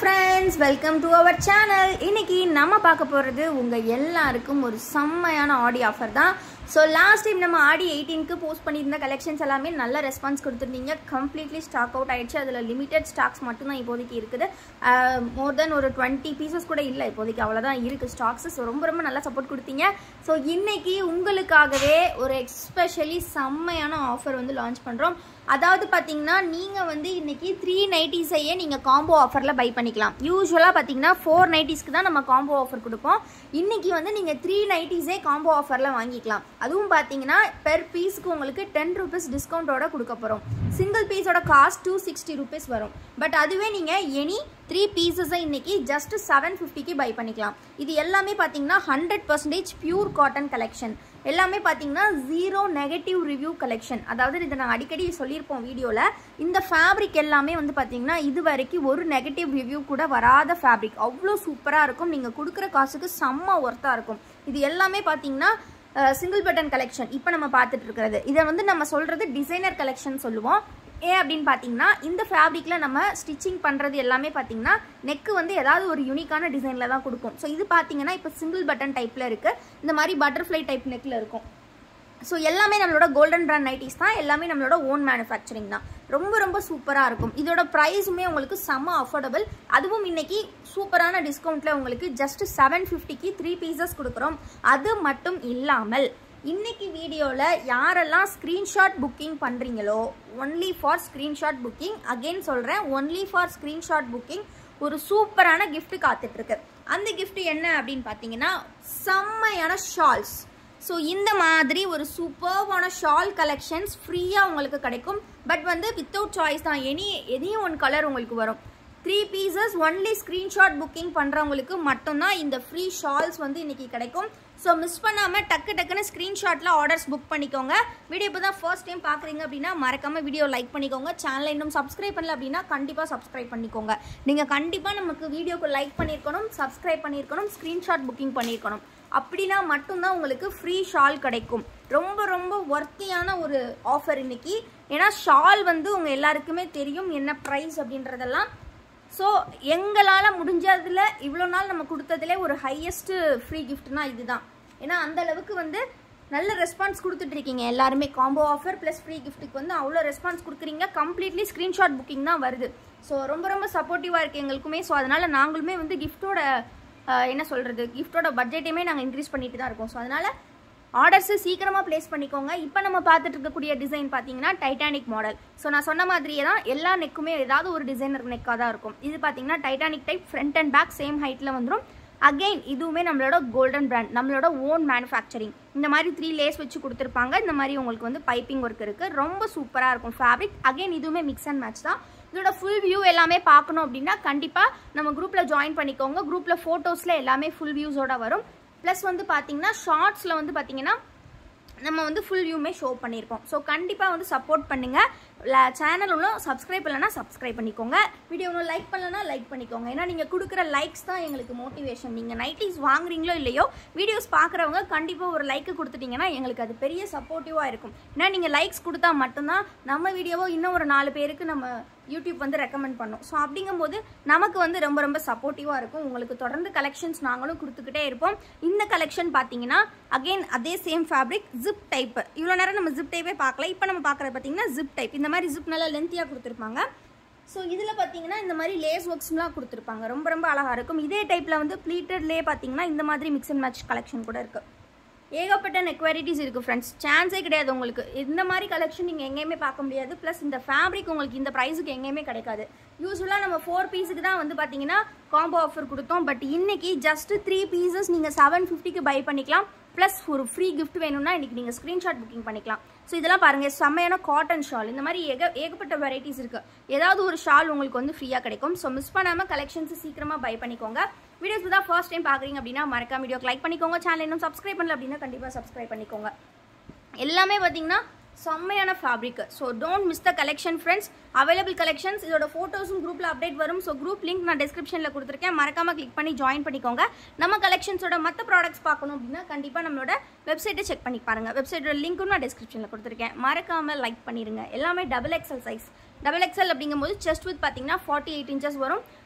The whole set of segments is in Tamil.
friends welcome to our channel இன்னைக்கு நம்ம பார்க்க போகிறது உங்கள் எல்லாருக்கும் ஒரு செம்மையான ஆடி ஆஃபர் தான் ஸோ லாஸ்ட் டைம் நம்ம ஆடி எயிட்டீனுக்கு போஸ்ட் பண்ணியிருந்த கலெக்ஷன்ஸ் எல்லாமே நல்ல ரெஸ்பான்ஸ் கொடுத்துருந்தீங்க கம்ப்ளீட்லி ஸ்டாக் அவுட் ஆயிடுச்சு அதில் லிமிடெட் ஸ்டாக்ஸ் மட்டும்தான் இப்போதைக்கு இருக்குது மோர் தென் ஒரு டுவெண்ட்டி பீசஸ் கூட இல்லை இப்போதைக்கு அவ்வளோதான் இருக்குது ஸ்டாக்ஸ் ஸோ ரொம்ப ரொம்ப நல்லா சப்போர்ட் கொடுத்தீங்க ஸோ இன்னைக்கு உங்களுக்காகவே ஒரு எக்ஸ்பெஷலி செம்மையான ஆஃபர் வந்து லான்ச் பண்ணுறோம் அதாவது பார்த்தீங்கன்னா நீங்கள் வந்து இன்னைக்கு த்ரீ நைட்டிஸையே நீங்கள் காம்போ ஆஃபரில் பை பண்ணிக்கலாம் யூஸ்வலாக பார்த்தீங்கன்னா ஃபோர் நைட்டிஸ்க்கு தான் நம்ம காம்போ ஆஃபர் கொடுப்போம் இன்னைக்கு வந்து நீங்கள் த்ரீ நைட்டிஸே காம்போ ஆஃபரில் வாங்கிக்கலாம் அதுவும் பார்த்தீங்கன்னா பெர் பீஸ்க்கு உங்களுக்கு டென் ருபீஸ் டிஸ்கவுண்ட்டோட கொடுக்க போகிறோம் சிங்கிள் பீஸோட காஸ்ட் டூ சிக்ஸ்டி ருபீஸ் வரும் பட் அதுவே நீங்கள் எனி த்ரீ பீசஸை இன்னைக்கு ஜஸ்ட் செவன் ஃபிஃப்டிக்கு பை பண்ணிக்கலாம் இது எல்லாமே பார்த்தீங்கன்னா hundred percentage pure cotton collection எல்லாமே பார்த்தீங்கன்னா ஜீரோ நெகட்டிவ் ரிவ்யூ கலெக்ஷன் அதாவது இதை நான் அடிக்கடி சொல்லியிருப்போம் வீடியோவில் இந்த ஃபேப்ரிக் எல்லாமே வந்து பார்த்தீங்கன்னா இது வரைக்கும் ஒரு நெகட்டிவ் ரிவ்யூ கூட வராத ஃபேப்ரிக் அவ்வளோ சூப்பராக இருக்கும் நீங்கள் கொடுக்குற காசுக்கு செம்ம ஒர்த்தாக இருக்கும் இது எல்லாமே பார்த்தீங்கன்னா சிங்கிள் பட்டன் கலெக்ஷன் இப்போ நம்ம பார்த்துட்டு இருக்கிறது இதை வந்து நம்ம சொல்கிறது டிசைனர் கலெக்ஷன் சொல்லுவோம் ஏன் அப்படின்னு பார்த்தீங்கன்னா இந்த ஃபேப்ரிக்கில் நம்ம ஸ்டிச்சிங் பண்ணுறது எல்லாமே பார்த்தீங்கன்னா நெக்கு வந்து ஏதாவது ஒரு யூனிக்கான டிசைனில் தான் கொடுக்கும் ஸோ இது பார்த்தீங்கன்னா இப்போ சிங்கிள் பட்டன் டைப்பில் இருக்குது இந்த மாதிரி பட்டர்ஃப்ளை டைப் நெக்கில் இருக்கும் ஸோ எல்லாமே நம்மளோட கோல்டன் பிராண்ட் நைட்டிஸ் தான் எல்லாமே நம்மளோட ஓன் மேனுஃபேக்சரிங் தான் ரொம்ப ரொம்ப சூப்பராக இருக்கும் இதோட ப்ரைஸுமே உங்களுக்கு செம்ம அஃபோர்டபுள் அதுவும் இன்னைக்கு சூப்பரான டிஸ்கவுண்ட்டில் உங்களுக்கு ஜஸ்ட் செவன் ஃபிஃப்டிக்கு த்ரீ பீசஸ் கொடுக்குறோம் அது மட்டும் இல்லாமல் இன்னைக்கு வீடியோவில் யாரெல்லாம் ஸ்க்ரீன்ஷாட் புக்கிங் பண்ணுறீங்களோ only for screenshot booking again சொல்கிறேன் ஒன்லி ஃபார் ஸ்க்ரீன்ஷாட் புக்கிங் ஒரு சூப்பரான gift காத்துட்ருக்கு அந்த gift என்ன அப்படின்னு பார்த்தீங்கன்னா செம்மையான ஷால்ஸ் ஸோ இந்த மாதிரி ஒரு சூப்பர்வான ஷால் கலெக்ஷன்ஸ் ஃப்ரீயாக உங்களுக்கு கிடைக்கும் பட் வந்து வித்தவுட் சாய்ஸ் தான் எனி எதையும் ஒன் கலர் உங்களுக்கு வரும் three pieces only screenshot booking பண்ணுறவங்களுக்கு மட்டும்தான் இந்த ஃப்ரீ ஷால்ஸ் வந்து இன்னைக்கு கிடைக்கும் ஸோ மிஸ் பண்ணாமல் டக்கு டக்குன்னு ஸ்க்ரீன்ஷாட்டில் ஆர்டர்ஸ் புக் பண்ணிக்கோங்க வீடியோ இப்போ தான் ஃபர்ஸ்ட் டைம் பார்க்குறீங்க அப்படின்னா மறக்காமல் வீடியோ லைக் பண்ணிக்கோங்க சேனலை இன்னும் சப்ஸ்கிரைப் பண்ணல அப்படின்னா கண்டிப்பாக சப்ஸ்கிரைப் பண்ணிக்கோங்க நீங்கள் கண்டிப்பாக நமக்கு வீடியோக்கு லைக் பண்ணியிருக்கணும் சப்ஸ்கிரைப் பண்ணியிருக்கணும் ஸ்க்ரீன்ஷாட் புக்கிங் பண்ணியிருக்கணும் அப்படின்னா மட்டும்தான் உங்களுக்கு ஃப்ரீ ஷால் கிடைக்கும் ரொம்ப ரொம்ப ஒர்த்தியான ஒரு ஆஃபர் இன்னைக்கு ஏன்னா ஷால் வந்து உங்கள் எல்லாருக்குமே தெரியும் என்ன ப்ரைஸ் அப்படின்றதெல்லாம் ஸோ எங்களால் முடிஞ்சதில் இவ்வளோ நாள் நம்ம கொடுத்ததுலே ஒரு ஹையஸ்ட்டு ஃப்ரீ கிஃப்ட்னா இதுதான் ஏன்னா அந்த அளவுக்கு வந்து நல்ல ரெஸ்பான்ஸ் கொடுத்துட்டு இருக்கீங்க எல்லாருமே காம்போ ஆஃபர் ப்ளஸ் ஃப்ரீ கிஃப்ட்டுக்கு வந்து அவ்வளோ ரெஸ்பான்ஸ் கொடுக்குறீங்க கம்ப்ளீட்லி ஸ்க்ரீன்ஷாட் புக்கிங் தான் வருது ஸோ ரொம்ப ரொம்ப சப்போர்ட்டிவாக இருக்குது எங்களுக்குமே ஸோ அதனால் நாங்களுமே வந்து கிஃப்ட்டோட என்ன சொல்கிறது கிஃப்ட்டோட பட்ஜெட்டையுமே நாங்கள் இன்க்ரீஸ் பண்ணிட்டு தான் இருக்கோம் ஸோ அதனால் ஆர்டர்ஸு சீக்கிரமாக ப்ளேஸ் பண்ணிக்கோங்க இப்போ நம்ம பார்த்துட்டு இருக்கக்கூடிய டிசைன் பார்த்தீங்கன்னா டைட்டானிக் மாடல் ஸோ நான் சொன்ன மாதிரியே தான் எல்லா நெக்குமே ஏதாவது ஒரு டிசைனர் நெக்காக தான் இருக்கும் இது பார்த்தீங்கன்னா Titanic type front and back same ஹைட்டில் வந்துடும் அகெயின் இதுவுமே நம்மளோட கோல்டன் பிராண்ட் நம்மளோட ஓன் மேனுஃபேக்சரிங் இந்த மாதிரி த்ரீ லேஸ் வச்சு கொடுத்துருப்பாங்க இந்த மாதிரி உங்களுக்கு வந்து பைப்பிங் ஒர்க் இருக்குது ரொம்ப சூப்பராக இருக்கும் ஃபேப்ரிக் அகெயின் இதுவுமே மிக்ஸ் அண்ட் மேட்ச் தான் இதோட ஃபுல் வியூ எல்லாமே பார்க்கணும் அப்படின்னா கண்டிப்பாக நம்ம குரூப்பில் ஜாயின் பண்ணிக்கோங்க குரூப்பில் ஃபோட்டோஸில் எல்லாமே ஃபுல் வியூஸோட வரும் ப்ளஸ் வந்து பார்த்தீங்கன்னா ஷார்ட்ஸில் வந்து பார்த்தீங்கன்னா நம்ம வந்து ஃபுல் வியூமே ஷோ பண்ணியிருப்போம் ஸோ கண்டிப்பாக வந்து சப்போர்ட் பண்ணுங்கள் சேனல் ஒன்றும் சப்ஸ்கிரைப் இல்லைனா சப்ஸ்கிரைப் பண்ணிக்கோங்க வீடியோ ஒன்றும் லைக் பண்ணலனா லைக் பண்ணிக்கோங்க ஏன்னா நீங்கள் கொடுக்குற லைக்ஸ் தான் எங்களுக்கு மோட்டிவேஷன் நீங்கள் நைட்டிஸ் வாங்குறீங்களோ இல்லையோ வீடியோஸ் பார்க்குறவங்க கண்டிப்பாக ஒரு லைக்கு கொடுத்துட்டீங்கன்னா எங்களுக்கு அது பெரிய சப்போர்ட்டிவாக இருக்கும் ஏன்னா நீங்கள் லைக்ஸ் கொடுத்தா மட்டும்தான் நம்ம வீடியோவோ இன்னும் ஒரு நாலு பேருக்கு நம்ம யூடியூப் வந்து ரெக்கமெண்ட் பண்ணும் ஸோ அப்படிங்கும்போது நமக்கு வந்து ரொம்ப ரொம்ப சப்போர்ட்டிவாக இருக்கும் உங்களுக்கு தொடர்ந்து கலெக்ஷன்ஸ் நாங்களும் கொடுத்துக்கிட்டே இருப்போம் இந்த கலெக்ஷன் பார்த்தீங்கன்னா அகெயின் அதே சேம் ஃபேப்ரிக் ஜிப் டைப் இவ்வளோ நேரம் நம்ம ஜிப் டைப்பே பார்க்கல இப்போ நம்ம பார்க்குறது பார்த்தீங்கன்னா ஜிப் டைப் இந்த மாதிரி ஜிப் நல்லா லென்த்தியாக கொடுத்துருப்பாங்க ஸோ இதில் பார்த்தீங்கன்னா இந்த மாதிரி லேஸ் ஒர்க்ஸ்லாம் கொடுத்துருப்பாங்க ரொம்ப ரொம்ப அழகாக இருக்கும் இதே டைப்பில் வந்து ப்ளீட்டட்லேயே பார்த்தீங்கன்னா இந்த மாதிரி மிக்ஸ் அண்ட் மேட்ச் கலெக்ஷன் கூட இருக்குது ஏகப்பட்ட நெக்வாரிட்டிஸ் இருக்குது ஃப்ரெண்ட்ஸ் சான்ஸே கிடையாது உங்களுக்கு இந்த மாதிரி கலெக்ஷன் நீங்கள் எங்கேயுமே பார்க்க முடியாது ப்ளஸ் இந்த ஃபேப்ரிக் உங்களுக்கு இந்த ப்ரைஸுக்கு எங்கேயுமே கிடைக்காது யூஸ்வலாக நம்ம ஃபோர் பீஸுக்கு தான் வந்து பார்த்தீங்கன்னா காம்போ ஆஃபர் கொடுத்தோம் பட் இன்னைக்கு ஜஸ்ட் த்ரீ பீசஸ் நீங்கள் செவன் ஃபிஃப்டிக்கு பை பண்ணிக்கலாம் ப்ளஸ் ஒரு ஃப்ரீ கிஃப்ட் வேணும்னா இன்றைக்கி நீங்கள் ஸ்க்ரீன்ஷாட் புக்கிங் பண்ணிக்கலாம் ஸோ இதெல்லாம் பாருங்கள் செம்மையான காட்டன் ஷால் இந்த மாதிரி ஏக ஏகப்பட்ட வெரைட்டிஸ் இருக்குது ஏதாவது ஒரு ஷால் உங்களுக்கு வந்து ஃப்ரீயாக கிடைக்கும் ஸோ மிஸ் பண்ணாமல் கலெக்ஷன்ஸ் சீக்கிரமாக பை பண்ணிக்கோங்க வீடியோஸ் தான் ஃபர்ஸ்ட் டைம் பார்க்குறீங்க அப்படின்னா மறக்காம வீடியோக்கு லைக் பண்ணிக்கோங்க சேனல் இன்னும் சப்ஸ்கிரைப் பண்ணல அப்படின்னா கண்டிப்பாக சப்ஸ்கிரைப் பண்ணிக்கோங்க எல்லாமே பார்த்தீங்கன்னா செம்மையான fabric so don't miss the collection friends available collections இதோட ஃபோட்டோஸும் குரூப்பில் அப்டேட் வரும் ஸோ குரூப் லிங்க் நான் டிஸ்கிரிப்ஷனில் கொடுத்துருக்கேன் மறக்காமல் கிளிக் பண்ணி ஜாயின் பண்ணிக்கோங்க நம்ம கலெக்ஷன்ஸோட மற்ற ப்ராடக்ட்ஸ் பார்க்கணும் அப்படின்னா கண்டிப்பாக நம்மளோட வெப்சைட்டை செக் பண்ணி பாருங்கள் வெப்சைட்டோட லிங்க்கும் நான் டிஸ்கிரிப்ஷனில் கொடுத்துருக்கேன் மறக்காமல் லைக் பண்ணிடுங்க எல்லாமே double XL size double XL அப்படிங்கும்போது செஸ்ட் வித் பார்த்தீங்கன்னா ஃபார்ட்டி எயிட் இன்ச்சஸ் வரும்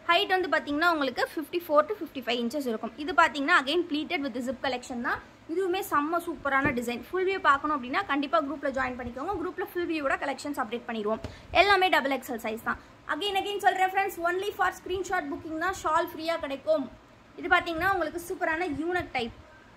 ஹைட் வந்து பார்த்தீங்கன்னா உங்களுக்கு fifty four to fifty five inches இருக்கும் இது பார்த்தீங்கன்னா again pleated with zip collection தான் இதுவுமே செம்ம சூப்பரான டிசைன் ஃபுல் வியூ பார்க்கணும் அப்படின்னா கண்டிப்பாக குரூப்பில் ஜாயின் பண்ணிக்கோங்க குரூப்பில் ஃபுல் வியூவோட கலெக்ஷன்ஸ் அப்டேட் பண்ணிடுவோம் எல்லாமே டபுள் எக்ஸல் சைஸ் தான் அகைன் அகைன் சொல்கிறேன் friends only for screenshot booking தான் ஷால் ஃப்ரீயாக கிடைக்கும் இது பார்த்தீங்கன்னா உங்களுக்கு சூப்பரான யூனக் டைப்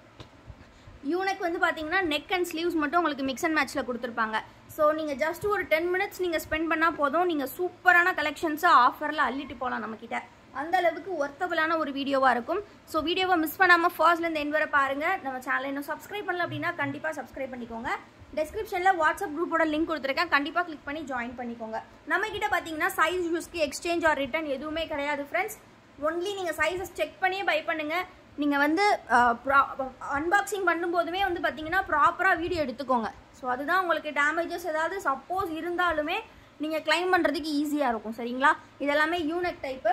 யூனக் வந்து பார்த்தீங்கன்னா நெக் அண்ட் ஸ்லீவ்ஸ் மட்டும் உங்களுக்கு மிக்ஸ் அண்ட் மேட்ச்சில் கொடுத்துருப்பாங்க ஸோ நீங்கள் ஜஸ்ட் ஒரு டென் மினிட்ஸ் நீங்கள் ஸ்பெண்ட் பண்ணால் போதும் நீங்கள் சூப்பரான கலெக்ஷன்ஸை ஆஃபரில் அள்ளிட்டு போகலாம் நம்மக்கிட்ட அந்த அளவுக்கு ஒர்த்தபிளான ஒரு வீடியோவாக இருக்கும் ஸோ வீடியோவை மிஸ் பண்ணாமல் ஃபர்ஸ்ட்லேருந்து என் வரை பாருங்கள் நம்ம சேனலை இன்னும் சப்ஸ்கிரைப் பண்ணல அப்படின்னா கண்டிப்பாக சப்ஸ்கிரைப் பண்ணிக்கோங்க டெஸ்கிரிப்ஷனில் வாட்ஸ்அப் குரூப்போட லிங்க் கொடுத்துருக்கேன் கண்டிப்பாக கிளிக் பண்ணி ஜாயின் பண்ணிக்கோங்க நம்ம கிட்ட பார்த்தீங்கன்னா சைஸ் யூஸ்க்கு எக்ஸ்சேஞ்ச் ஆர் ரிட்டர்ன் எதுவுமே கிடையாது ஃப்ரெண்ட்ஸ் ஒன்லி நீங்கள் சைஸஸ் செக் பண்ணியே பை பண்ணுங்கள் நீங்கள் வந்து அன்பாக்சிங் பண்ணும்போதுமே வந்து பார்த்தீங்கன்னா ப்ராப்பராக வீடியோ எடுத்துக்கோங்க ஸோ அதுதான் உங்களுக்கு டேமேஜஸ் ஏதாவது சப்போஸ் இருந்தாலுமே நீங்கள் கிளைம் பண்ணுறதுக்கு ஈஸியாக இருக்கும் சரிங்களா இதெல்லாமே யூனக் டைப்பு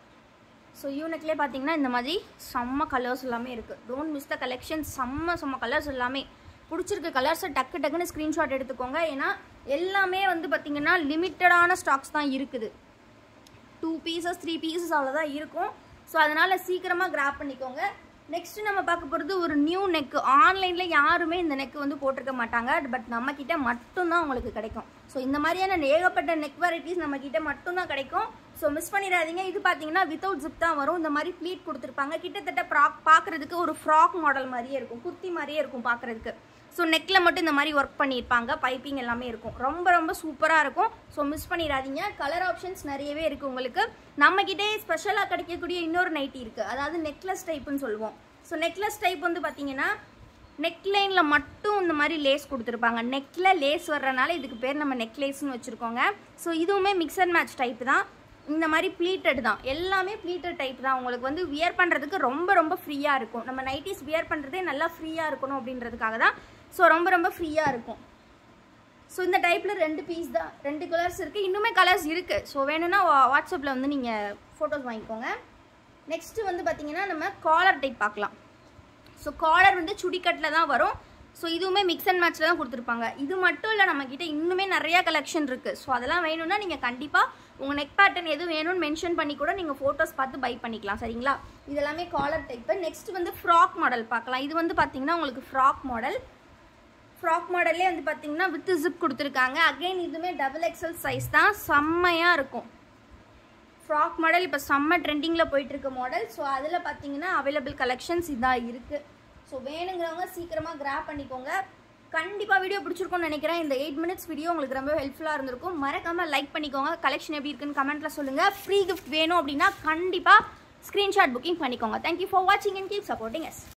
ஸோ யூனிக்லேயே பார்த்தீங்கன்னா இந்த மாதிரி செம்ம கலர்ஸ் எல்லாமே இருக்குது டோன்ட் மிஸ் த கலெக்ஷன் செம்ம செம்ம கலர்ஸ் எல்லாமே பிடிச்சிருக்க கலர்ஸை டக்கு டக்குன்னு ஸ்க்ரீன்ஷாட் எடுத்துக்கோங்க ஏன்னா எல்லாமே வந்து பார்த்தீங்கன்னா லிமிட்டடான ஸ்டாக்ஸ் தான் இருக்குது டூ பீசஸ் த்ரீ பீசஸ் அவ்வளோதான் இருக்கும் ஸோ அதனால் சீக்கிரமாக கிராப் பண்ணிக்கோங்க நெக்ஸ்ட் நம்ம பார்க்க போகிறது ஒரு நியூ நெக் ஆன்லைனில் யாருமே இந்த நெக் வந்து போட்டிருக்க மாட்டாங்க பட் நம்மக்கிட்ட மட்டும்தான் உங்களுக்கு கிடைக்கும் ஸோ இந்த மாதிரியான ஏகப்பட்ட நெக் வெரைட்டிஸ் நம்மக்கிட்ட மட்டும்தான் கிடைக்கும் ஸோ மிஸ் பண்ணிடாதீங்க இது பார்த்தீங்கன்னா வித்தவுட் ஜிப் தான் வரும் இந்த மாதிரி ப்ளீட் கொடுத்துருப்பாங்க கிட்டத்தட்ட ப்ராக் பார்க்குறதுக்கு ஒரு ஃப்ராக் மாடல் மாதிரியே இருக்கும் குர்த்தி மாதிரியே இருக்கும் பார்க்குறதுக்கு ஸோ நெக்கில் மட்டும் இந்த மாதிரி ஒர்க் பண்ணியிருப்பாங்க பைப்பிங் எல்லாமே இருக்கும் ரொம்ப ரொம்ப சூப்பராக இருக்கும் ஸோ மிஸ் பண்ணிடாதீங்க கலர் ஆப்ஷன்ஸ் நிறையவே இருக்குது உங்களுக்கு நம்மக்கிட்டே ஸ்பெஷலாக கிடைக்கக்கூடிய இன்னொரு நைட்டி இருக்குது அதாவது நெக்லஸ் டைப்புன்னு சொல்லுவோம் ஸோ நெக்லஸ் டைப் வந்து பார்த்தீங்கன்னா நெக்லைனில் மட்டும் இந்த மாதிரி லேஸ் கொடுத்துருப்பாங்க நெக்கில் லேஸ் வர்றனால இதுக்கு பேர் நம்ம நெக்லேஸ்னு வச்சுருக்கோங்க ஸோ இதுவுமே மிக்ஸ் அண்ட் மேட்ச் டைப் தான் இந்த மாதிரி ப்ளீட்டட் தான் எல்லாமே ப்ளீட்டட் டைப் தான் உங்களுக்கு வந்து வியர் பண்ணுறதுக்கு ரொம்ப ரொம்ப ஃப்ரீயாக இருக்கும் நம்ம நைட்டிஸ் வியர் பண்ணுறதே நல்லா ஃப்ரீயாக இருக்கணும் அப்படின்றதுக்காக தான் ஸோ ரொம்ப ரொம்ப ஃப்ரீயாக இருக்கும் ஸோ இந்த டைப்பில் ரெண்டு பீஸ் தான் ரெண்டு கலர்ஸ் இருக்குது இன்னுமே கலர்ஸ் இருக்குது ஸோ வேணும்னா வாட்ஸ்அப்பில் வந்து நீங்கள் ஃபோட்டோஸ் வாங்கிக்கோங்க நெக்ஸ்ட்டு வந்து பார்த்தீங்கன்னா நம்ம காலர் டைப் பார்க்கலாம் ஸோ காலர் வந்து சுடிக்கட்டில் தான் வரும் ஸோ இதுவுமே மிக்ஸ் அண்ட் மேட்ச்சில் தான் கொடுத்துருப்பாங்க இது மட்டும் இல்லை நம்மக்கிட்ட இன்னுமே நிறையா கலெக்ஷன் இருக்குது ஸோ அதெல்லாம் வேணும்னா நீங்கள் கண்டிப்பாக உங்கள் நெக் பேட்டர்ன் எது வேணும்னு மென்ஷன் பண்ணி கூட நீங்கள் ஃபோட்டோஸ் பார்த்து பை பண்ணிக்கலாம் சரிங்களா இதெல்லாமே காலர் டைப்பு நெக்ஸ்ட் வந்து ஃப்ராக் மாடல் பார்க்கலாம் இது வந்து பார்த்தீங்கன்னா உங்களுக்கு ஃப்ராக் மாடல் ஃப்ராக் மாடல்லே வந்து பார்த்தீங்கன்னா வித் ஜிப் கொடுத்துருக்காங்க அகைன் இதுவுமே டபுள் எக்ஸல் சைஸ் தான் செம்மையாக இருக்கும் ஃப்ராக் மாடல் இப்போ செம்ம ட்ரெண்டிங்கில் போயிட்டுருக்க மாடல் ஸோ அதில் பார்த்தீங்கன்னா அவைலபிள் கலெக்ஷன்ஸ் இதாக இருக்குது ஸோ வேணுங்கிறவங்க சீக்கிரமாக கிராப் பண்ணிக்கோங்க கண்டிப்பாக வீடியோ பிடிச்சிருக்கும்னு நினைக்கிறேன் இந்த எயிட் மினிட்ஸ் வீடியோ உங்களுக்கு ரொம்ப ஹெல்ப்ஃபுல்லாக இருந்திருக்கும் மறக்காமல் லைக் பண்ணிக்கோங்க கலெக்ஷன் எப்படி இருக்குன்னு கமெண்ட்டில் சொல்லுங்கள் ஃப்ரீ கிஃப்ட் வேணும் அப்படின்னா கண்டிப்பாக ஸ்க்ரீன்ஷாட் புக்கிங் பண்ணிக்கோங்க தேங்க்யூ ஃபார் வாட்சிங் அண்ட் கீப் சப்போர்ட்டிங் எஸ்